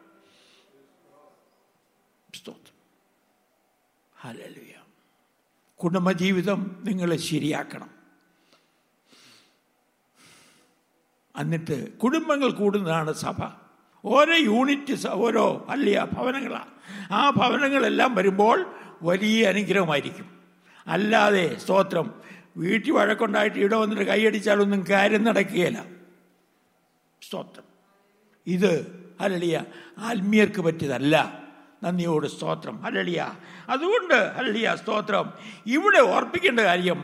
[SPEAKER 1] സ്തോത്രം ഹലലുയ കുടുംബജീവിതം നിങ്ങൾ ശരിയാക്കണം എന്നിട്ട് കുടുംബങ്ങൾ കൂടുന്നതാണ് സഭ ഓരോ യൂണിറ്റ് ഓരോ അല്ലയ ഭവനങ്ങളാണ് ആ ഭവനങ്ങളെല്ലാം വരുമ്പോൾ വലിയ അനുഗ്രഹമായിരിക്കും അല്ലാതെ സ്തോത്രം വീട്ടിൽ വഴക്കുണ്ടായിട്ട് ഇവിടെ വന്നിട്ട് കൈയടിച്ചാലൊന്നും കാര്യം നടക്കുകയില്ല സ്തോത്രം ഇത് അല്ലളിയ ആത്മീയർക്ക് പറ്റിയതല്ല നന്ദിയോട് സ്തോത്രം അല്ലളിയ അതുകൊണ്ട് അല്ലളിയ സ്തോത്രം ഇവിടെ ഓർപ്പിക്കേണ്ട കാര്യം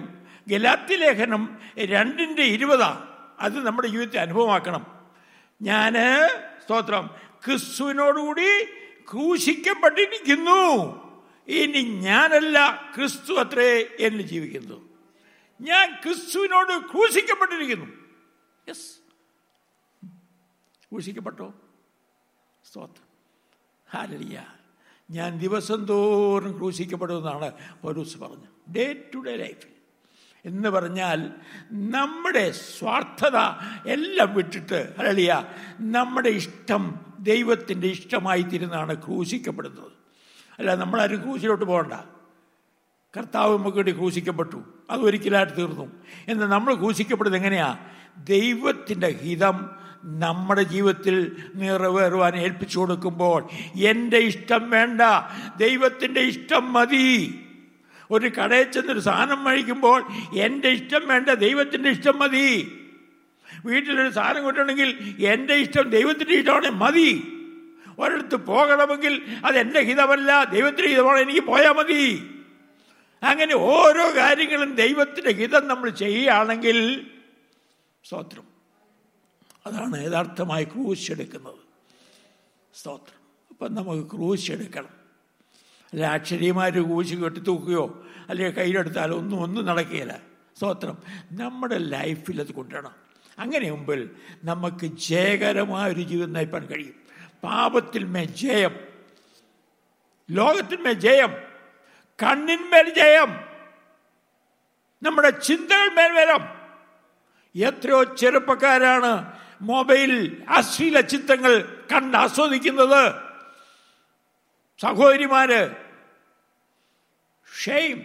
[SPEAKER 1] ഗലാത്തി ലേഖനം രണ്ടിൻ്റെ ഇരുപതാ അത് നമ്മുടെ ജീവിതത്തിൽ അനുഭവമാക്കണം ഞാൻ സ്തോത്രം ക്രിസ്തുവിനോടുകൂടി ക്രൂശിക്കപ്പെട്ടിരിക്കുന്നു ഇനി ഞാനല്ല ക്രിസ്തു അത്രേ എന്നിൽ ജീവിക്കുന്നു ഞാൻ ക്രിസ്തുവിനോട് ക്രൂശിക്കപ്പെട്ടിരിക്കുന്നു യെസ് ക്രൂശിക്കപ്പെട്ടോ സ്തോത്രം ഹാലലിയ ഞാൻ ദിവസം തോറും ക്രൂശിക്കപ്പെടുമെന്നാണ് പൗരൂസ് പറഞ്ഞു ഡേ ടു ഡേ ലൈഫിൽ എന്ന് പറഞ്ഞാൽ നമ്മുടെ സ്വാർത്ഥത എല്ലാം വിട്ടിട്ട് ഹലളിയ നമ്മുടെ ഇഷ്ടം ദൈവത്തിൻ്റെ ഇഷ്ടമായി തീരുന്നതാണ് ക്രൂശിക്കപ്പെടുന്നത് അല്ല നമ്മളാരും ക്രൂശിലോട്ട് പോകണ്ട കർത്താവ് നമുക്ക് വേണ്ടി ക്രൂശിക്കപ്പെട്ടു അത് ഒരിക്കലായിട്ട് തീർന്നു എന്നാൽ നമ്മൾ ക്രൂശിക്കപ്പെടുന്നത് എങ്ങനെയാ ദൈവത്തിൻ്റെ ഹിതം നമ്മുടെ ജീവിതത്തിൽ നിറവേറുവാൻ ഏൽപ്പിച്ചു കൊടുക്കുമ്പോൾ എൻ്റെ ഇഷ്ടം വേണ്ട ദൈവത്തിൻ്റെ ഇഷ്ടം മതി ഒരു കടയിൽ ചെന്നൊരു സാധനം മേടിക്കുമ്പോൾ എൻ്റെ ഇഷ്ടം വേണ്ട ദൈവത്തിൻ്റെ ഇഷ്ടം മതി വീട്ടിലൊരു സാധനം കൊണ്ടുണ്ടെങ്കിൽ എൻ്റെ ഇഷ്ടം ദൈവത്തിൻ്റെ ഇഷ്ടമാണ് മതി ഒരിടത്ത് പോകണമെങ്കിൽ അത് എൻ്റെ ഹിതമല്ല ദൈവത്തിൻ്റെ ഹിതമാണ് എനിക്ക് പോയാൽ മതി അങ്ങനെ ഓരോ കാര്യങ്ങളും ദൈവത്തിൻ്റെ ഹിതം നമ്മൾ ചെയ്യുകയാണെങ്കിൽ സ്തോത്രം അതാണ് യഥാർത്ഥമായി ക്രൂശ് എടുക്കുന്നത് സ്തോത്രം അപ്പം നമുക്ക് ക്രൂശ് എടുക്കണം അല്ല അക്ഷരീമാർ ക്രൂശ് കെട്ടിത്തൂക്കുകയോ അല്ലെങ്കിൽ കയ്യിലെടുത്താലോ ഒന്നും ഒന്നും നടക്കുകയില്ല സ്തോത്രം നമ്മുടെ ലൈഫിൽ അത് കൊണ്ടുവരണം അങ്ങനെ മുമ്പിൽ നമുക്ക് ജയകരമായ ഒരു ജീവിതം നയിപ്പാൻ കഴിയും പാപത്തിന്മേ ജയം ലോകത്തിന്മേൽ ജയം കണ്ണിന്മേൽ ജയം നമ്മുടെ ചിന്തകൾ വരം എത്രയോ ചെറുപ്പക്കാരാണ് മൊബൈൽ അശ്ലീല ചിത്രങ്ങൾ കണ്ട് ആസ്വദിക്കുന്നത് സഹോദരിമാര് ഷെയിം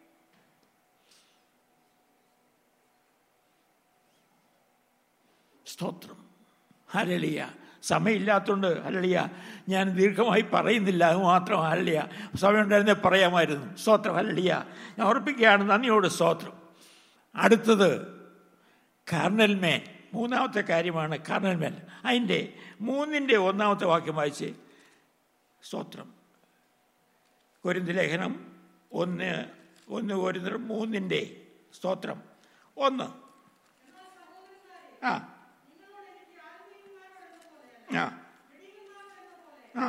[SPEAKER 1] സ്തോത്രം ഹരളിയ സമയമില്ലാത്തതുകൊണ്ട് ഹരളിയ ഞാൻ ദീർഘമായി പറയുന്നില്ല അത് മാത്രം ഹരളിയ സമയമുണ്ടായിരുന്നേ പറയാമായിരുന്നു സ്തോത്രം ഹരളിയ ഞാൻ ഉറപ്പിക്കുകയാണ് നന്ദിയോട് സ്തോത്രം അടുത്തത് കർണൽമേൻ മൂന്നാമത്തെ കാര്യമാണ് കർണൽമേൻ അതിൻ്റെ മൂന്നിൻ്റെ ഒന്നാമത്തെ വാക്യം വായിച്ച് സ്തോത്രം കൊരിന്ത ലേഖനം ഒന്ന് ഒന്ന് കോരിന്തർ മൂന്നിൻ്റെ സ്തോത്രം ഒന്ന് ആ ആ ആ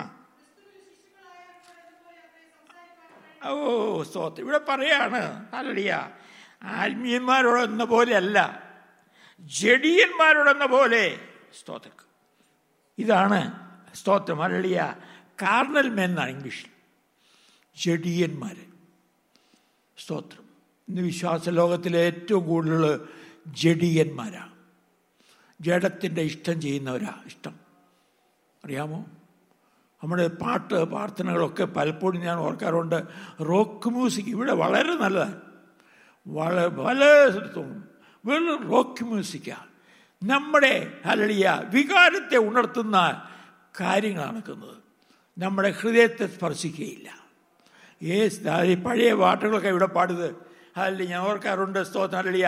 [SPEAKER 1] ഓ സ്തോത്രം ഇവിടെ പറയാണ് അല്ലടിയ ആത്മീയന്മാരോടെന്ന പോലെയല്ല ജഡിയന്മാരോടെന്ന പോലെ സ്തോത്രം ഇതാണ് സ്തോത്രം അല്ലടിയ കാർണൽ മെൻ എന്നാണ് ഇംഗ്ലീഷിൽ ജഡിയന്മാർ സ്തോത്രം ഇന്ന് വിശ്വാസ ലോകത്തിലെ ഏറ്റവും കൂടുതൽ ജഡിയന്മാരാണ് ജഡത്തിൻ്റെ ഇഷ്ടം ചെയ്യുന്നവരാ ഇഷ്ടം അറിയാമോ നമ്മുടെ പാട്ട് പ്രാർത്ഥനകളൊക്കെ പലപ്പോഴും ഞാൻ ഓർക്കാറുണ്ട് റോക്ക് മ്യൂസിക് ഇവിടെ വളരെ നല്ലതാണ് വളരെ പല സ്ഥലത്തും വെറും റോക്ക് മ്യൂസിക്കാണ് നമ്മുടെ അലളിയ വികാരത്തെ ഉണർത്തുന്ന കാര്യങ്ങൾ നടക്കുന്നത് നമ്മുടെ ഹൃദയത്തെ സ്പർശിക്കുകയില്ല ഏ പഴയ പാട്ടുകളൊക്കെ ഇവിടെ പാടുന്നത് അല്ല ഞാൻ ഓർക്കാറുണ്ട് സ്തോത്രം അലളിയ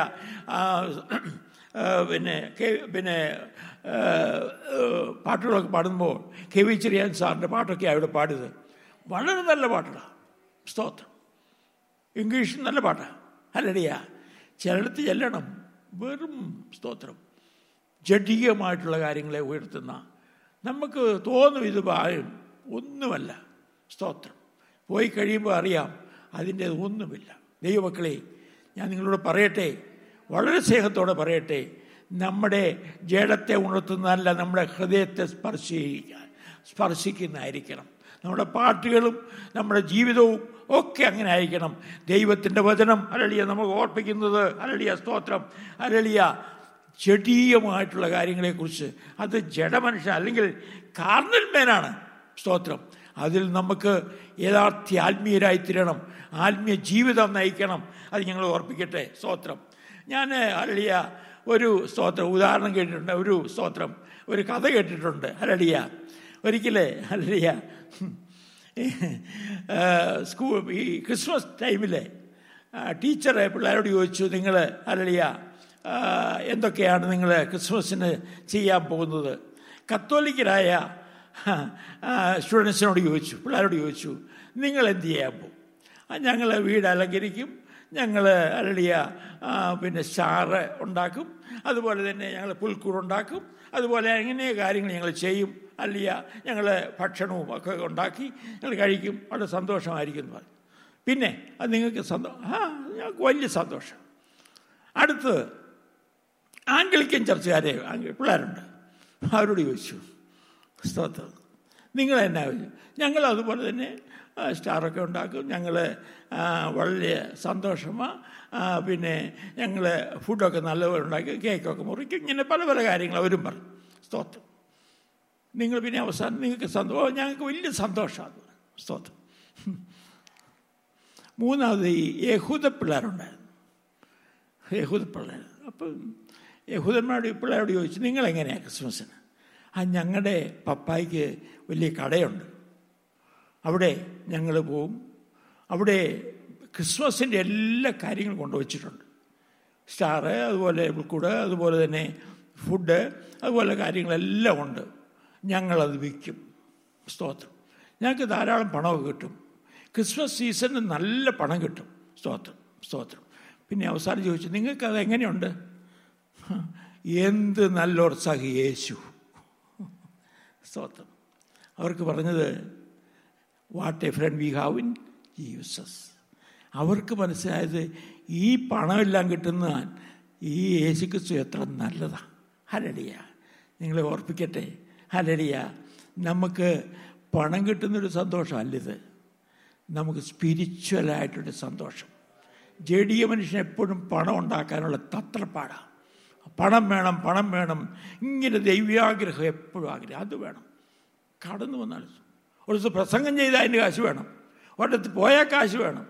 [SPEAKER 1] പിന്നെ പിന്നെ പാട്ടുകളൊക്കെ പാടുമ്പോൾ കെ വി ചെറിയാൻ സാറിൻ്റെ പാട്ടൊക്കെ അവിടെ പാടിയത് വളരെ നല്ല പാട്ടുകളാണ് സ്തോത്രം ഇംഗ്ലീഷ് നല്ല പാട്ടാണ് അല്ലടിയാ ചിലടത്ത് ചെല്ലണം വെറും സ്തോത്രം ജഡീയമായിട്ടുള്ള കാര്യങ്ങളെ ഉയർത്തുന്ന നമുക്ക് തോന്നും ഇത് ഭാരം ഒന്നുമല്ല സ്തോത്രം പോയി കഴിയുമ്പോൾ അറിയാം അതിൻ്റെ ഒന്നുമില്ല ദൈവമക്കളെ ഞാൻ നിങ്ങളോട് പറയട്ടെ വളരെ സ്നേഹത്തോടെ പറയട്ടെ നമ്മുടെ ജഡത്തെ ഉണർത്തുന്നതല്ല നമ്മുടെ ഹൃദയത്തെ സ്പർശിക്കാൻ സ്പർശിക്കുന്നതായിരിക്കണം നമ്മുടെ പാട്ടുകളും നമ്മുടെ ജീവിതവും ഒക്കെ അങ്ങനെ ആയിരിക്കണം ദൈവത്തിൻ്റെ വചനം അലളിയ നമുക്ക് ഓർപ്പിക്കുന്നത് അലളിയ സ്തോത്രം അലളിയ ജഡീയമായിട്ടുള്ള കാര്യങ്ങളെക്കുറിച്ച് അത് ജഡമനുഷ്യ അല്ലെങ്കിൽ കാർണൽമേനാണ് സ്തോത്രം അതിൽ നമുക്ക് യഥാർത്ഥ ആത്മീയരായി തീരണം ആത്മീയ ജീവിതം നയിക്കണം അത് ഞങ്ങൾ ഓർപ്പിക്കട്ടെ സ്തോത്രം ഞാൻ അലളിയ ഒരു സ്തോത്രം ഉദാഹരണം കേട്ടിട്ടുണ്ട് ഒരു സ്തോത്രം ഒരു കഥ കേട്ടിട്ടുണ്ട് അലടിയ ഒരിക്കലേ അലടിയ സ്കൂൾ ഈ ക്രിസ്മസ് ടൈമിൽ ടീച്ചറെ പിള്ളേരോട് ചോദിച്ചു നിങ്ങൾ അലളിയ എന്തൊക്കെയാണ് നിങ്ങൾ ക്രിസ്മസിന് ചെയ്യാൻ പോകുന്നത് കത്തോലിക്കരായ സ്റ്റുഡൻസിനോട് ചോദിച്ചു പിള്ളേരോട് ചോദിച്ചു നിങ്ങൾ എന്ത് ചെയ്യാൻ പോകും ഞങ്ങൾ വീട് അലങ്കരിക്കും ഞങ്ങൾ അരളിയ ആ, പിന്നെ സ്റ്റാറ് ഉണ്ടാക്കും അതുപോലെ തന്നെ ഞങ്ങൾ പുൽക്കൂടുണ്ടാക്കും അതുപോലെ അങ്ങനെ കാര്യങ്ങൾ ഞങ്ങൾ ചെയ്യും അല്ലിയ ഞങ്ങൾ ഭക്ഷണവും ഒക്കെ ഉണ്ടാക്കി ഞങ്ങൾ കഴിക്കും വളരെ സന്തോഷമായിരിക്കും എന്ന് പറയും പിന്നെ അത് നിങ്ങൾക്ക് സന്തോഷം ആ ഞങ്ങൾക്ക് വലിയ സന്തോഷം അടുത്ത് ആംഗ്ലിക്കൻ ചർച്ചക്കാരെ ആംഗ്ല- പിള്ളേരുണ്ട് അവരോട് ചോദിച്ചു സ്തോത്രം നിങ്ങൾ എന്നാ ചോദിച്ചു ഞങ്ങൾ അതുപോലെ തന്നെ ആ, സ്റ്റാറൊക്കെ ഉണ്ടാക്കും ഞങ്ങൾ വളരെ സന്തോഷമാണ് പിന്നെ ഞങ്ങൾ ഫുഡൊക്കെ നല്ലപോലെ ഉണ്ടാക്കി കേക്കൊക്കെ മുറിക്കും ഇങ്ങനെ പല പല കാര്യങ്ങൾ അവരും പറയും സ്തോത്രം നിങ്ങൾ പിന്നെ അവസാനം നിങ്ങൾക്ക് സന്തോഷം ഞങ്ങൾക്ക് വലിയ സന്തോഷമാണ് സ്തോത്രം മൂന്നാമത് ഈ യഹൂദ പിള്ളേരുണ്ടായിരുന്നു യഹൂദ പിള്ളേർ അപ്പം യഹൂദന്മാരോട് ഈ പിള്ളേരോട് ചോദിച്ചു നിങ്ങളെങ്ങനെയാണ് ക്രിസ്മസിന് ആ ഞങ്ങളുടെ പപ്പായ്ക്ക് വലിയ കടയുണ്ട് അവിടെ ഞങ്ങൾ പോവും അവിടെ ക്രിസ്മസിൻ്റെ എല്ലാ കാര്യങ്ങളും കൊണ്ടുവച്ചിട്ടുണ്ട് സ്റ്റാറ് അതുപോലെ പുൽക്കൂട് അതുപോലെ തന്നെ ഫുഡ് അതുപോലെ കാര്യങ്ങളെല്ലാം ഉണ്ട് ഞങ്ങളത് വിൽക്കും സ്തോത്രം ഞങ്ങൾക്ക് ധാരാളം പണമൊക്കെ കിട്ടും ക്രിസ്മസ് സീസണിന് നല്ല പണം കിട്ടും സ്തോത്രം സ്തോത്രം പിന്നെ അവസാനം ചോദിച്ചു നിങ്ങൾക്ക് അത് എങ്ങനെയുണ്ട് എന്ത് നല്ലൊരു സഹി യേശു സ്തോത്രം അവർക്ക് പറഞ്ഞത് what a friend we have in Jesus അവർക്ക് മനസ്സിലായത് ഈ പണമെല്ലാം കിട്ടുന്ന ഈ യേശുക്രിസ്തു എത്ര നല്ലതാണ് ഹലടിയ നിങ്ങളെ ഓർപ്പിക്കട്ടെ ഹലടിയ നമുക്ക് പണം കിട്ടുന്നൊരു സന്തോഷമല്ലിത് നമുക്ക് സ്പിരിച്വലായിട്ടൊരു സന്തോഷം ജഡിയ മനുഷ്യൻ എപ്പോഴും പണം ഉണ്ടാക്കാനുള്ള തത്രപ്പാടാണ് പണം വേണം പണം വേണം ഇങ്ങനെ ദൈവ്യാഗ്രഹം എപ്പോഴും ആഗ്രഹം അത് വേണം കടന്നു വന്നാൽ ഒരു ദിവസം പ്രസംഗം ചെയ്താൽ അതിന് കാശ് വേണം ഒരിടത്ത് പോയാൽ കാശ് വേണം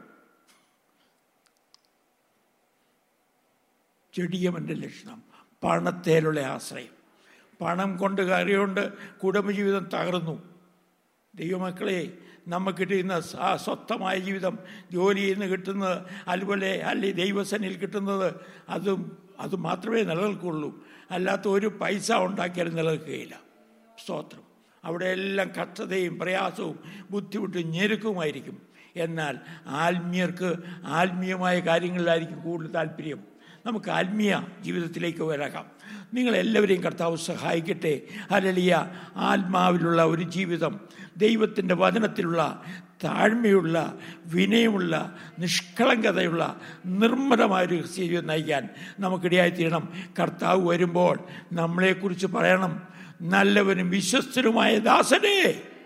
[SPEAKER 1] ചെടിയമൻ്റെ ലക്ഷണം പണത്തേലുള്ള ആശ്രയം പണം കൊണ്ട് കയറിയുകൊണ്ട് കുടുംബജീവിതം തകർന്നു ദൈവമക്കളെ നമുക്ക് കിട്ടുന്ന ആ സ്വസ്ഥമായ ജീവിതം ജോലിയിൽ നിന്ന് കിട്ടുന്നത് അതുപോലെ അല്ലെ ദൈവസനിൽ കിട്ടുന്നത് അതും അത് മാത്രമേ നിലനിൽക്കുള്ളൂ അല്ലാത്ത ഒരു പൈസ ഉണ്ടാക്കിയാലും നിലനിൽക്കുകയില്ല സ്തോത്രം അവിടെ എല്ലാം കഷ്ടതയും പ്രയാസവും ബുദ്ധിമുട്ടും ഞെരുക്കവുമായിരിക്കും എന്നാൽ ആത്മീയർക്ക് ആത്മീയമായ കാര്യങ്ങളിലായിരിക്കും കൂടുതൽ താല്പര്യം നമുക്ക് ആത്മീയ ജീവിതത്തിലേക്ക് വരാം നിങ്ങളെല്ലാവരെയും കർത്താവ് സഹായിക്കട്ടെ അലളിയ ആത്മാവിലുള്ള ഒരു ജീവിതം ദൈവത്തിൻ്റെ വചനത്തിലുള്ള താഴ്മയുള്ള വിനയമുള്ള നിഷ്കളങ്കതയുള്ള നിർമ്മലമായൊരു ജീവിതം നയിക്കാൻ നമുക്കിടയായിത്തീരണം കർത്താവ് വരുമ്പോൾ നമ്മളെക്കുറിച്ച് പറയണം നല്ലവനും വിശ്വസ്തനുമായ ദാസനെ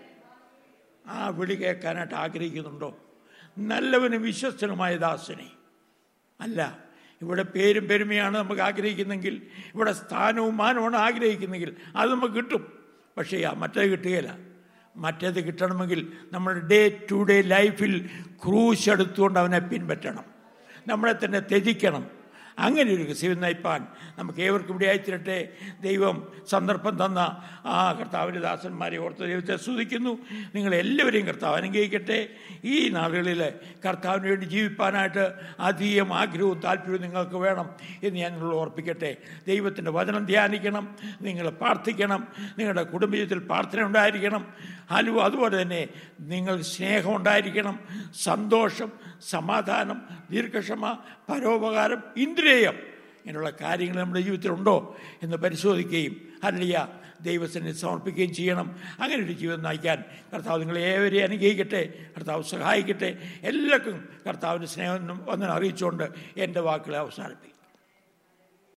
[SPEAKER 1] ആ വിളി കേൾക്കാനായിട്ട് ആഗ്രഹിക്കുന്നുണ്ടോ നല്ലവനും വിശ്വസ്തനുമായ ദാസനെ അല്ല ഇവിടെ പേരും പെരുമയാണ് നമുക്ക് ആഗ്രഹിക്കുന്നെങ്കിൽ ഇവിടെ സ്ഥാനവും മാനവുമാണ് ആഗ്രഹിക്കുന്നെങ്കിൽ അത് നമുക്ക് കിട്ടും പക്ഷേ ആ മറ്റേത് കിട്ടുകയില്ല മറ്റേത് കിട്ടണമെങ്കിൽ നമ്മുടെ ഡേ ടു ഡേ ലൈഫിൽ ക്രൂശ് എടുത്തുകൊണ്ട് അവനെ പിൻപറ്റണം നമ്മളെ തന്നെ ത്യജിക്കണം അങ്ങനെ ഒരു ശിവൻ നയിപ്പാൻ നമുക്ക് ഏവർക്കും ഇവിടെ അയച്ചിരട്ടെ ദൈവം സന്ദർഭം തന്ന ആ കർത്താവിൻ്റെ ദാസന്മാരെ ഓർത്ത് ദൈവത്തെ സ്തുതിക്കുന്നു നിങ്ങൾ എല്ലാവരെയും കർത്താവ് അനുഗ്രഹിക്കട്ടെ ഈ നാളുകളിൽ കർത്താവിന് വേണ്ടി ജീവിപ്പാനായിട്ട് അധികം ആഗ്രഹവും താല്പര്യവും നിങ്ങൾക്ക് വേണം എന്ന് ഞാൻ നിങ്ങൾ ഓർപ്പിക്കട്ടെ ദൈവത്തിൻ്റെ വചനം ധ്യാനിക്കണം നിങ്ങൾ പ്രാർത്ഥിക്കണം നിങ്ങളുടെ കുടുംബജീവിതത്തിൽ പ്രാർത്ഥന ഉണ്ടായിരിക്കണം അലു അതുപോലെ തന്നെ നിങ്ങൾ സ്നേഹം ഉണ്ടായിരിക്കണം സന്തോഷം സമാധാനം ദീർഘക്ഷമ പരോപകാരം ഇന്ദ്രിയം ഇങ്ങനെയുള്ള കാര്യങ്ങൾ നമ്മുടെ ജീവിതത്തിലുണ്ടോ എന്ന് പരിശോധിക്കുകയും അല്ലിയ ദൈവത്തിന് സമർപ്പിക്കുകയും ചെയ്യണം അങ്ങനെ ഒരു ജീവിതം നയിക്കാൻ കർത്താവ് നിങ്ങളെ ഏവരെയും അനുഗ്രഹിക്കട്ടെ കർത്താവ് സഹായിക്കട്ടെ എല്ലാവർക്കും കർത്താവിൻ്റെ സ്നേഹം ഒന്നും അറിയിച്ചുകൊണ്ട് എൻ്റെ വാക്കുകളെ അവസാനിപ്പിക്കും